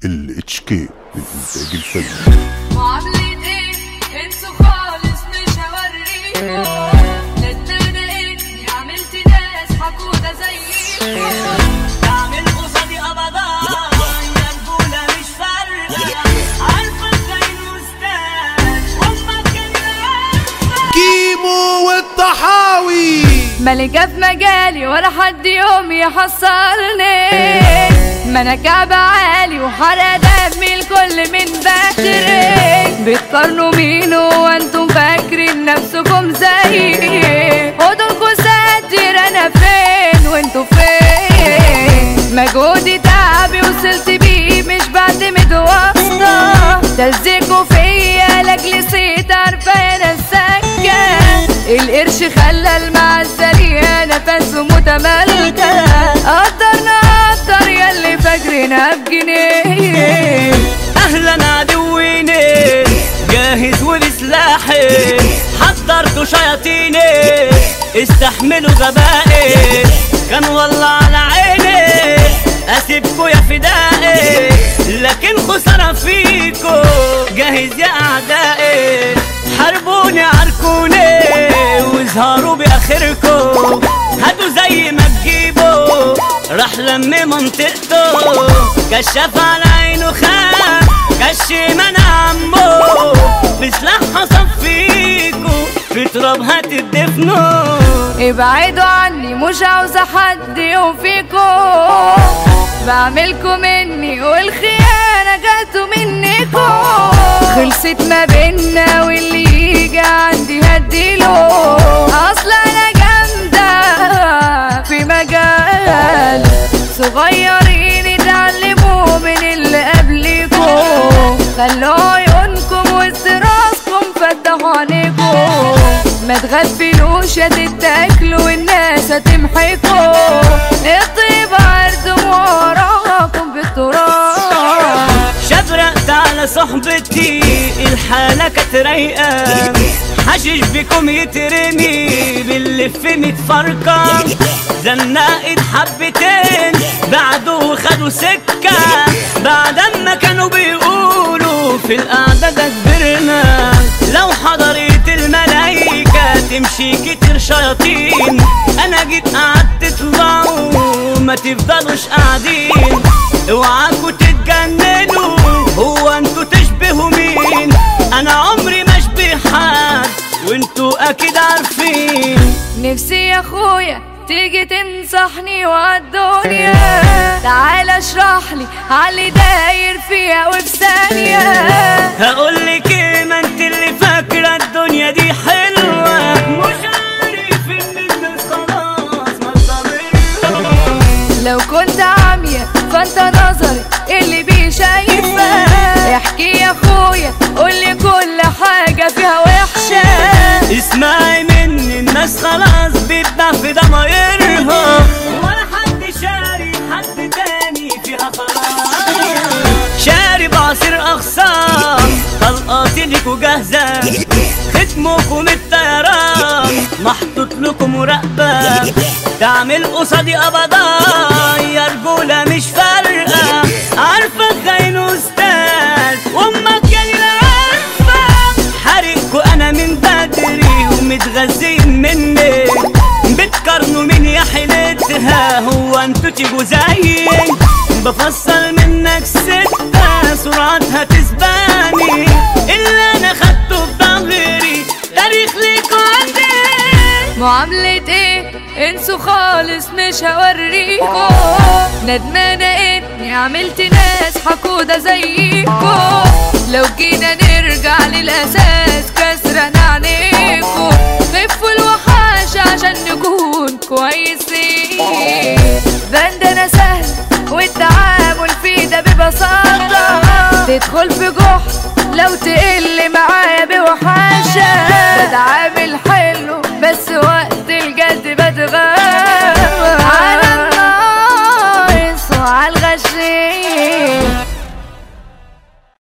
الاتش كي الانتاج الفني معاملة ايه انسوا خالص مش هوريكم ندمان اني عملت ناس حقودة زيكم تعمل قصادي ابدا يا رجوله مش فارقه عارفه ازاي الاستاذ امك كده كيمو والطحاوي ملكة في مجالي ولا حد يوم يحصلني ما انا كعب عالي وحرق دمي الكل من بدري بتقارنوا مين وانتم فاكرين نفسكم زيي خدولكوا ساتر انا فين وانتوا فين مجهودي تعبي وصلت بيه مش بعتمد واسطة تلزقوا فيا لاجل صيت عارفة انا السكة القرش خلى المعزة ليا نفسه متملكة قدرنا قدر ياللي فاكرينها بجنيه اهلا عدويني جاهز وبسلاحي حضرتوا شياطيني استحملوا غبائي كان والله على عيني اسيبكوا يا فدائي لكن خسارة فيكوا جاهز يا اعدائي حاربوني عاركوني واظهروا باخركوا هاتوا زي ما تجيبوا راح لم منطقته كشف على عينه خان كشيمان عمو بسلاح حصل فيكو في تراب هتدفنوا ابعدوا عني مش عاوزة حد يوم فيكم بعملكم مني والخيانة جاتوا منكم خلصت ما بينا واللي يجي عندي هديله اصل انا جامدة في مجال صغيرين اتعلموا من اللي قبلكم خلوا عيونكم وسط راسكم فتحوا عينيكم ما تغفلوش يا تتاكلوا والناس هتمحكوا الطيب عرض وراكم بالتراب شبرقت على صحبتي الحالة كانت رايقة حشش بكم يترمي باللف متفرقة زنقت حبتين بعده خدوا سكة بعد ما كانوا بيقولوا في القعدة ده كبرنا لو حضرت الملايكة تمشي كتير شياطين انا جيت قعدت تطلعوا ما تفضلوش قاعدين اوعاكوا تتجننوا هو انتوا تشبهوا مين انا عمري ما اشبه حد وانتوا اكيد عارفين نفسي يا اخويا تيجي تنصحني وعالدنيا تعال اشرح لي عاللي داير فيها وفي ثانية هقولك ايه ما انت اللي فاكرة الدنيا دي حلوة مش عارف ان الناس خلاص ما تصبرها لو كنت عامية فانت نظري اللي بيه شايفة احكي يا اخويا قولي كل حاجة فيها وحشة اسمعي مني الناس خلاص بتباع في ضمايرها ولا حد شاري حد تاني فيها خلاص شارب عصير اخصام طلقاتي ليكوا جاهزة ختمكم الطيران محطوط لكم مراقبة تعمل قصادي ابدا يا رجولة مش فارقة عارفة خاين استاذ وامك يعني لا عارفة حارقكوا انا من بدري ومتغذين مني بتقارنوا مين يا حيلتها هو انتوا تبقوا زيي بفصل منك ستة سرعتها تسباني اللي انا خدته بضغري تاريخ ليكوا عندي معاملة ايه انسوا خالص مش هوريكم ندمانة اني عملت ناس حقودة زيكم لو جينا نرجع للاساس كسرنا عينيكم خفوا الوحش عشان نكون كويسين بندنا سهل والتعامل فيه ده ببساطة تدخل في جحر لو تقل معايا بوحاشة بتعامل